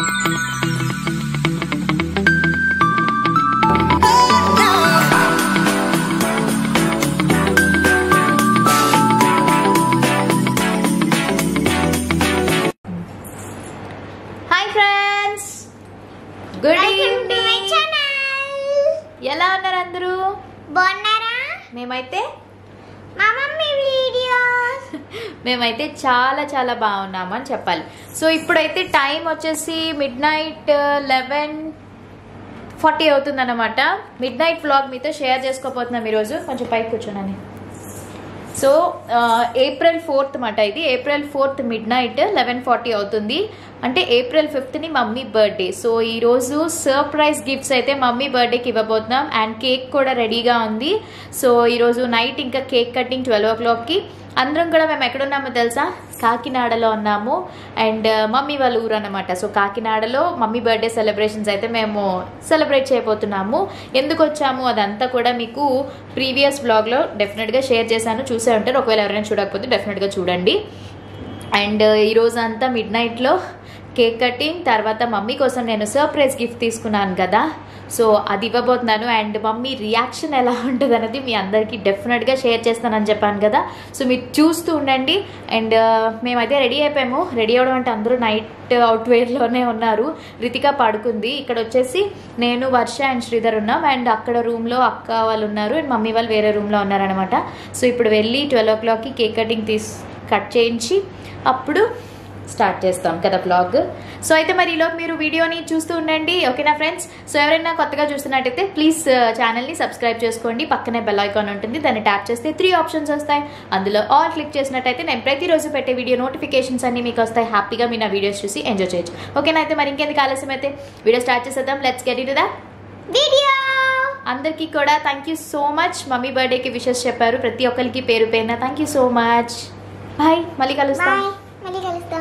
Hi friends good welcome to my evening channel ఎలా ఉన్నారు అందరూ బాగున్నారా మేమైతే మా మమ్మీ వీడియోస్ మేమైతే చాలా చాలా బాగున్నామని చెప్పాలి సో ఇప్పుడైతే టైం వచ్చేసి మిడ్ నైట్ లెవెన్ ఫార్టీ అవుతుంది అనమాట మిడ్ నైట్ వ్లాగ్ మీతో షేర్ చేసుకోపోతున్నాం ఈరోజు కొంచెం పైకి కూర్చోనని సో ఏప్రిల్ ఫోర్త్ మాట ఇది April fourth midnight eleven forty అవుతుంది అంటే ఏప్రిల్ ఫిఫ్త్ని మమ్మీ బర్త్డే సో ఈరోజు సర్ప్రైజ్ గిఫ్ట్స్ అయితే మమ్మీ బర్త్డేకి ఇవ్వబోతున్నాం అండ్ కేక్ కూడా రెడీగా ఉంది సో ఈరోజు నైట్ ఇంకా కేక్ కటింగ్ ట్వెల్వ్ ఓ క్లాక్కి అందరం కూడా మేము ఎక్కడున్నామో తెలుసా కాకినాడలో ఉన్నాము అండ్ మమ్మీ వాళ్ళ ఊరు అనమాట సో కాకినాడలో మమ్మీ బర్త్డే సెలబ్రేషన్స్ అయితే మేము సెలబ్రేట్ చేయబోతున్నాము ఎందుకు వచ్చాము అదంతా కూడా మీకు ప్రీవియస్ బ్లాగ్లో డెఫినెట్గా షేర్ చేశాను చూసే ఉంటారు ఒకవేళ ఎవరైనా చూడకపోతే డెఫినెట్గా చూడండి అండ్ ఈరోజు అంతా మిడ్ నైట్లో కేక్ కటింగ్ తర్వాత మమ్మీ కోసం నేను సర్ప్రైజ్ గిఫ్ట్ తీసుకున్నాను కదా సో అది ఇవ్వబోతున్నాను అండ్ మమ్మీ రియాక్షన్ ఎలా ఉంటుంది అనేది మీ అందరికీ డెఫినెట్గా షేర్ చేస్తానని చెప్పాను కదా సో మీరు చూస్తూ ఉండండి అండ్ మేమైతే రెడీ అయిపోయాము రెడీ అవ్వడం అంటే అందరూ నైట్ అవుట్వేర్లోనే ఉన్నారు రితిక పడుకుంది ఇక్కడ వచ్చేసి నేను వర్ష అండ్ శ్రీధర్ ఉన్నాం అండ్ అక్కడ రూమ్లో అక్క వాళ్ళు ఉన్నారు అండ్ మమ్మీ వాళ్ళు వేరే రూమ్లో ఉన్నారనమాట సో ఇప్పుడు వెళ్ళి ట్వెల్వ్ ఓ క్లాక్కి కేక్ కటింగ్ తీసి కట్ చేయించి అప్పుడు స్టార్ట్ చేస్తాం కదా బ్లాగ్ సో అయితే మరి ఈలోపు మీరు వీడియోని చూస్తూ ఉండండి ఓకేనా ఫ్రెండ్స్ సో ఎవరైనా కొత్తగా చూస్తున్నట్టయితే ప్లీజ్ ఛానల్ని సబ్స్క్రైబ్ చేసుకోండి పక్కనే బెల్ ఐకాన్ ఉంటుంది దాన్ని ట్యాప్ చేస్తే త్రీ ఆప్షన్స్ వస్తాయి అందులో ఆల్ క్లిక్ చేసినట్టయితే నేను ప్రతిరోజు పెట్టే వీడియో నోటిఫికేషన్స్ అన్ని మీకు వస్తాయి హ్యాపీగా మీ నా వీడియోస్ చూసి ఎంజాయ్ చేయొచ్చు ఓకేనా అయితే మరి ఇంకెందుకు ఆలస్యం అయితే వీడియో స్టార్ట్ చేసేద్దాం let's get it the video అందరికీ కూడా thank you so much mummy బర్త్డేకి విషెస్ చెప్పారు ప్రతి ఒక్కరికి పేరు పేరున thank you so much bye మళ్ళీ కలుస్తాం బాయ్ మళ్ళీ కలుస్తాం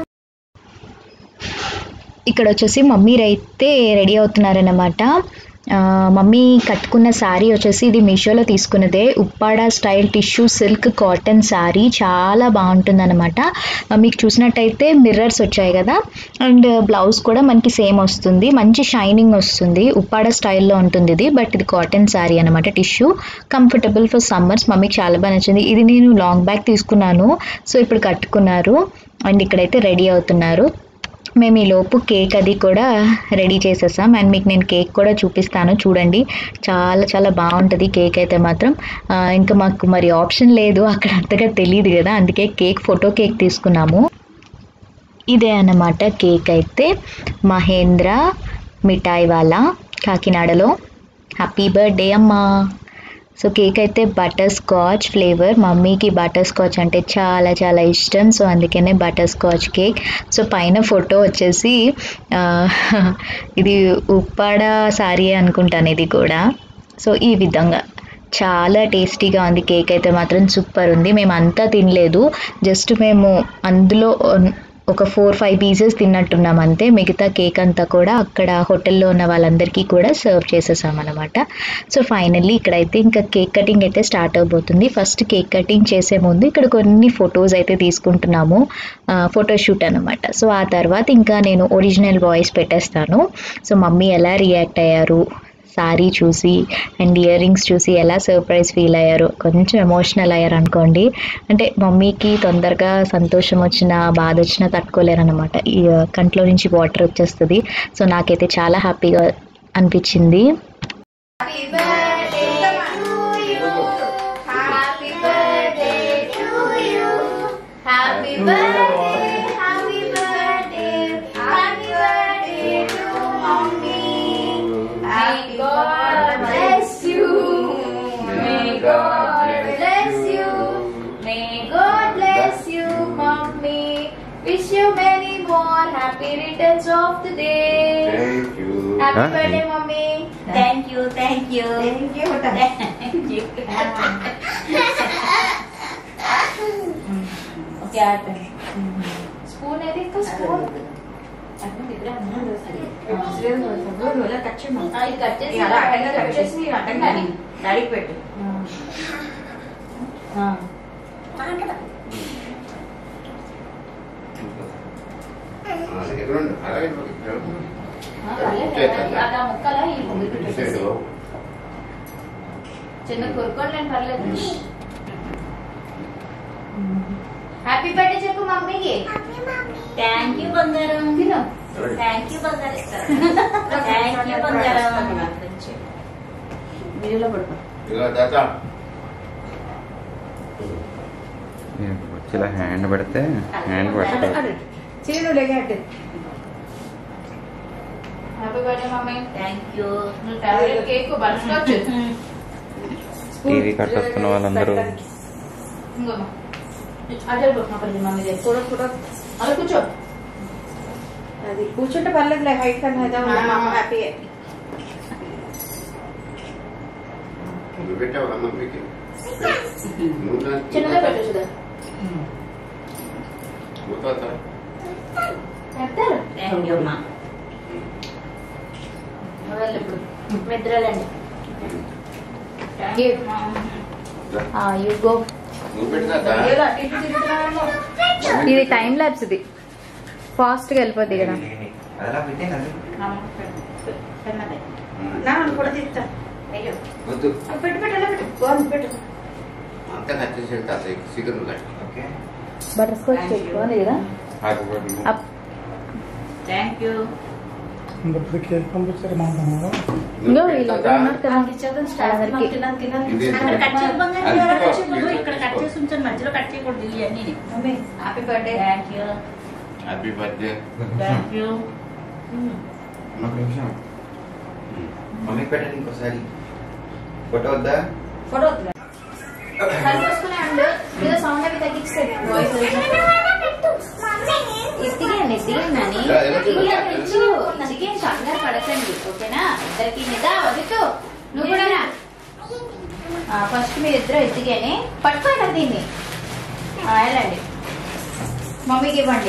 ఇక్కడ వచ్చేసి మమ్మీ అయితే రెడీ అవుతున్నారన్నమాట ఆ, మమ్మీ కట్టుకున్న శారీ వచ్చేసి ఇది మీషోలో తీసుకున్నదే Uppada style tissue silk cotton sari చాలా బాగుంటుందన్నమాట ఆ, మీకు చూసినట్టయితే మిర్రర్స్ వచ్చాయి కదా అండ్ బ్లౌజ్ కూడా మనకి సేమ్ వస్తుంది మంచి షైనింగ్ వస్తుంది ఉప్పాడ స్టైల్లో ఉంటుంది ఇది బట్ ఇది కాటన్ శారీ అనమాట టిష్యూ కంఫర్టబుల్ ఫర్ సమ్మర్స్ మమ్మీకి చాలా బాగా నచ్చింది ఇది నేను లాంగ్ బ్యాక్ తీసుకున్నాను సో ఇప్పుడు కట్టుకున్నారు అండ్ ఇక్కడైతే రెడీ అవుతున్నారు మేము ఈ లోపు కేక్ అది కూడా రెడీ చేసేసాం అండ్ మీకు నేను కేక్ కూడా చూపిస్తాను చూడండి చాలా చాలా బాగుంటుంది కేక్ అయితే మాత్రం ఆ, ఇంకా మాకు మరి ఆప్షన్ లేదు అక్కడ అంతగా తెలియదు కదా అందుకే కేక్ ఫోటో కేక్ తీసుకున్నాము ఇదే అన్నమాట కేక్ అయితే మహేంద్ర మిఠాయి వాళ్ళ కాకినాడలో హ్యాపీ బర్త్డే అమ్మా సో కేక్ అయితే బటర్ స్కాచ్ ఫ్లేవర్ మమ్మీకి బటర్ స్కాచ్ అంటే చాలా చాలా ఇష్టం సో అందుకనే బటర్ స్కాచ్ కేక్ సో పైన ఫోటో వచ్చేసి ఆ, ఇది ఉప్పాడ సారీ అనుకుంటాను ఇది కూడా సో ఈ విధంగా చాలా టేస్టీగా ఉంది కేక్ అయితే మాత్రం సూపర్ ఉంది మేము అంతా తినలేదు జస్ట్ మేము అందులో ఒక ఫోర్ ఫైవ్ పీసెస్ తిన్నట్టున్నాం అంతే మిగతా కేక్ అంతా కూడా అక్కడ హోటల్లో ఉన్న వాళ్ళందరికీ కూడా సర్వ్ చేసేసాం అనమాట సో ఫైనల్లీ ఇక్కడైతే ఇంకా కేక్ కటింగ్ అయితే స్టార్ట్ అవబోతుంది ఫస్ట్ కేక్ కటింగ్ చేసే ముందు ఇక్కడ కొన్ని ఫొటోస్ అయితే తీసుకుంటున్నాము ఫోటోషూట్ అనమాట సో ఆ తర్వాత ఇంకా నేను ఒరిజినల్ వాయిస్ పెట్టేస్తాను సో మమ్మీ ఎలా రియాక్ట్ అయ్యారు శారీ చూసి అండ్ ఇయర్ రింగ్స్ చూసి ఎలా సర్ప్రైజ్ ఫీల్ అయ్యారు కొంచెం ఎమోషనల్ అయ్యారు అనుకోండి అంటే మమ్మీకి తొందరగా సంతోషం వచ్చినా బాధ వచ్చినా తట్టుకోలేరు అనమాట ఈ కంట్లో నుంచి వాటర్ వచ్చేస్తుంది సో నాకైతే చాలా హ్యాపీగా అనిపించింది Happy birthday to you. Happy birthday to you. Happy birthday, happy birthday, happy birthday to mommy. May God bless you. May God bless you. May God bless you, mommy. Wish you many more happy returns of the day. Thank you. Happy Huh? birthday, mommy. Thank you, thank you. Thank you. Thank you. Okay ఆడండి spoon ఏది ఇంకా spoon అది cut చేసి cut చేసి అడ్డంగాని డాడీకి పెట్టు ఎక్కడుండు అలాగే ఆ, పర్లేదు అలా ముక్కలా ఈ ముందు పెట్టేసి. చిన్న కొరుకోలేని పర్లేదు హ్యాపీ బర్త్డే చెప్పు మమ్మీకి థ్యాంక్ యూ బంగారం తిను థ్యాంక్ యూ బంగారం థ్యాంక్ యూ బంగారం వీడియోలో పడుకో ఇలా తాత వచ్చి ఇలా హ్యాండ్ పెడితే హ్యాండ్ పట్టదు happy birthday mummy thank you నీ favourite cake butterscotch TV కట్టొస్తున్న వాళ్ళందరూ ఇంకోమ్మా అదే అక్కడ మమ్మీ కూడా కూడా అలా కూర్చో అది కూర్చుంటే పర్లేదులే హైట్ కన్నా ఏదో ఉంది. మా అమ్మ హ్యాపీ నువ్వు పెట్టావు అమ్మ మీకు నువ్వు దానికి- చిన్నగా పెట్టు చూడ నువ్వు తాత పెడతారు థ్యాంక్ యూ అమ్మా మొదలు ఇప్పుడు నిద్రలండి యూ గో నువ్వు పెట్టు తాత ఇది టైం ల్యాబ్స్ ఇది ఫాస్ట్ గా వెళ్ళిపోద్ది కదా అలా పెట్టే కదా నా నన్ను కూడా తీస్తా అయ్యో వద్దు పెట్టు పెట్టు ఎలా పెట్టు బాగుంది పెట్టు అంతా కట్టేసాడు తాత చికెన్ ఓకే బటర్ స్కాచ్ పెట్టుకోవాలి కదా అప్ థ్యాంక్ యూ ఇంకొకటి కేక్ పంపించారు మా తమ్ముడు ఇంకో వీళ్ళు ఉన్నారు కదా అందరికి ఇది అక్కడ కట్ చేసి బంగారం అది ఇక్కడ కట్ తీసుకో, చేసి ఇది ఇక్కడ కట్ తీసుకో. చేసి ఉంచాను మధ్యలో కట్ చేయకూడదు ఇవన్నీ happy birthday thank you happy birthday thank you ఒక నిమిషం మమ్మీకి పెట్టండి ఇంకోసారి ఫోటో వద్దా ఫోటో కలిపేసుకునే అండ్ ఏదో సౌండ్ అవి తగ్గించాడు వాయిస్ ఎత్తిగండి ఎత్తిగండి అని ఇలా, ఇలా చూడు. చికెన్ కంగారు పడకండి ఓకేనా ఇద్దరికి నిదా వదుకు నువ్వు కూడా రా. ఆ, ఫస్ట్ మీరు ఇద్దరు ఎత్తిగానే పట్టుకోండి దీన్ని ఆ, వెళ్ళండి మమ్మీకి ఇవ్వండి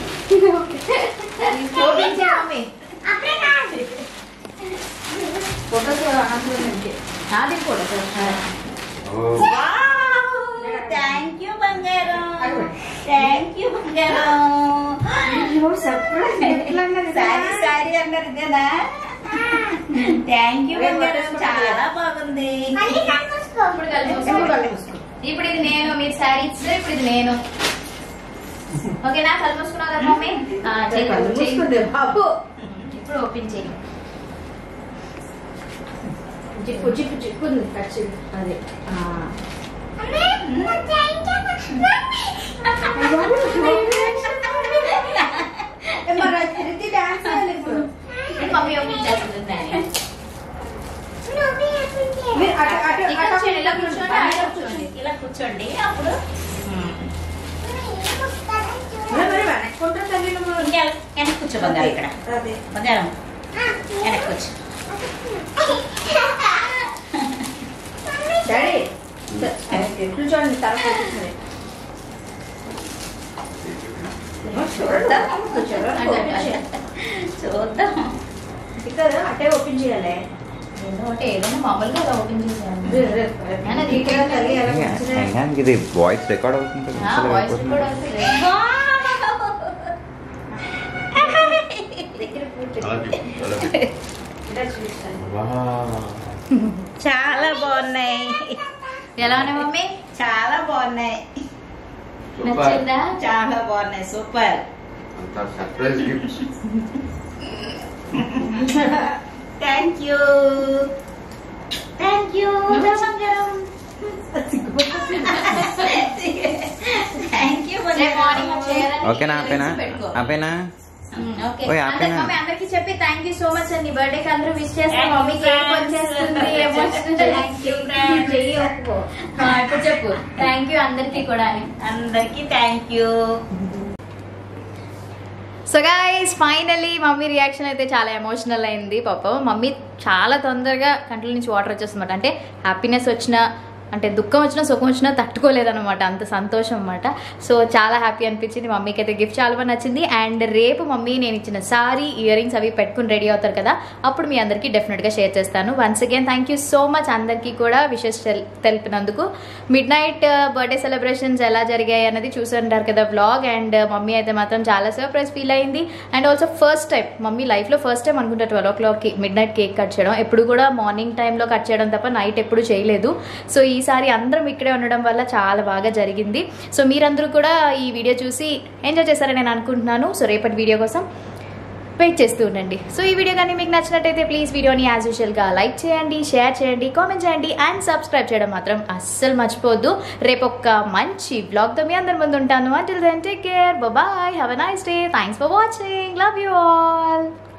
ఓపెన్ చేయ మమ్మీ ఫోటోస్ అనవసరం నుంచి నాది ఫోటో థ్యాంక్ యూ బంగారం థ్యాంక్ యూ బంగారం సారీ సారీ అన్నారు ఇదేనా థ్యాంక్ యూ బంగారం చాలా బాగుంది ఇప్పుడు కలిసి ఇప్పుడు ఇది నేను మీరు శారీ ఇచ్చారు ఇప్పుడు ఇది నేను ఓకేనా కళ్ళు మూసుకున్నావు కదా మమ్మీ ఆ, చెయ్యి, కళ్ళు చెయ్యి. మూసుకుంది, బాబు. ఇప్పుడు ఓపెన్ చేయి జిప్పు జిప్పు జిప్పు ఉంది కట్ చేయి అదే ఆ. మరి అది తిరిగి డాన్స్ చేయాలి ఇప్పుడు ఇప్పుడు మమ్మీ ఓపెన్ చేస్తుంది దాన్ని. మీరు అటు అటు ఇక్కడ అటు కూర్చోండి, ఇలా కూర్చోండి అక్కడ కూర్చోండి ఇలా కూర్చోండి అప్పుడు మరి మరి వెనక్కుంటా తల్లి నువ్వు ఇంకా వెనక్కి కూర్చో బంగారం ఇక్కడ అదే బంగారం వెనక్కి కూర్చో డాడీ ఎట్లు చూడండి తర్వాత కూర్చుంది చూడదా కూర్చోరా చూద్దాం ఇక్కడ అటే ఓపెన్ చేయాలి ఏదో ఒకటి ఏదైనా మామూలుగా అలా ఓపెన్ చేసాను నాన్న, ఇది ఇక్కడ తల్లి ఎలా మంచిగా అయినా ఇది వాయిస్ రికార్డ్ అవుతుంది కదా, ఆ, అసలు వాయిస్ అయిపోతుంది. కూడా వస్తుంది దగ్గర కూర్చో అలా చెప్పు, అలా చెప్పు. ఇలా చూస్తాను వావ్. చాలా బాగున్నాయి ఎలా ఉన్నాయి మమ్మీ చాలా బాగున్నాయి సూపర్. నచ్చిందా చాలా బాగున్నాయి సూపర్ అంతా surprise gift thank you thank you thank you రేపు మార్నింగ్ చేయాలని ఓకేనా ఆపేనా పెట్టుకో. ఆపేనా ఉమ్, ఓకే ఓయ్, అందరి- ఆపేనా? మమ్మీ అందరికి చెప్పి థ్యాంక్ యూ సో మచ్ అండి బర్త్డే కి అందరూ విష్ చేస్తాం Thank you, mummy cake friends. వచ్చేస్తుంది ఏమొస్తుంది Thank you, friends. చెయ్యి ఒప్పుకో ఆ, ఇప్పుడు చెప్పు థ్యాంక్ యూ అందరికి కూడా అని అందరికి thank you so guys finally mummy reaction అయితే చాలా ఎమోషనల్ అయింది పాపం మమ్మీ చాలా తొందరగా కంట్ల నుంచి వాటర్ వచ్చేస్తుందన్నమాట అంటే హ్యాపీనెస్ వచ్చిన అంటే దుఃఖం వచ్చినా సుఖం వచ్చినా తట్టుకోలేదన్నమాట అంత సంతోషం అనమాట సో చాలా హ్యాపీ అనిపించింది మమ్మీకి అయితే గిఫ్ట్ చాలా బాగా నచ్చింది అండ్ రేపు మమ్మీ నేను ఇచ్చిన సారీ ఇయర్ రింగ్స్ అవి పెట్టుకుని రెడీ అవుతారు కదా అప్పుడు మీ అందరికీ డెఫినెట్గా షేర్ చేస్తాను once again thank you so much అందరికీ కూడా విషెస్ తెలిపినందుకు మిడ్ నైట్ బర్త్డే సెలబ్రేషన్స్ ఎలా జరిగాయి అన్నది చూసుంటారు కదా వ్లాగ్ అండ్ మమ్మీ అయితే మాత్రం చాలా సర్ప్రైజ్ ఫీల్ అయింది and also first time mummy లైఫ్లో ఫస్ట్ టైం అనుకుంటా ట్వెల్వ్ ఓ క్లాక్కి మిడ్ నైట్ కేక్ కట్ చేయడం ఎప్పుడు కూడా మార్నింగ్ టైంలో కట్ చేయడం తప్ప నైట్ ఎప్పుడు చేయలేదు సో ఈసారి అందరం ఇక్కడే ఉండడం వల్ల చాలా బాగా జరిగింది సో మీరందరూ కూడా ఈ వీడియో చూసి ఎంజాయ్ చేశారని నేను అనుకుంటున్నాను సో రేపటి వీడియో కోసం వెయిట్ చేస్తూ ఉండండి సో ఈ వీడియో కానీ మీకు నచ్చినట్టయితే ప్లీజ్ వీడియోని యాజ్ యూజువల్గా లైక్ చేయండి షేర్ చేయండి కామెంట్ చేయండి అండ్ సబ్స్క్రైబ్ చేయడం మాత్రం అస్సలు మర్చిపోవద్దు రేపు ఒక మంచి బ్లాగ్తో మీ అందరి ముందు ఉంటాను until then take care bye have a nice day thanks for watching love you all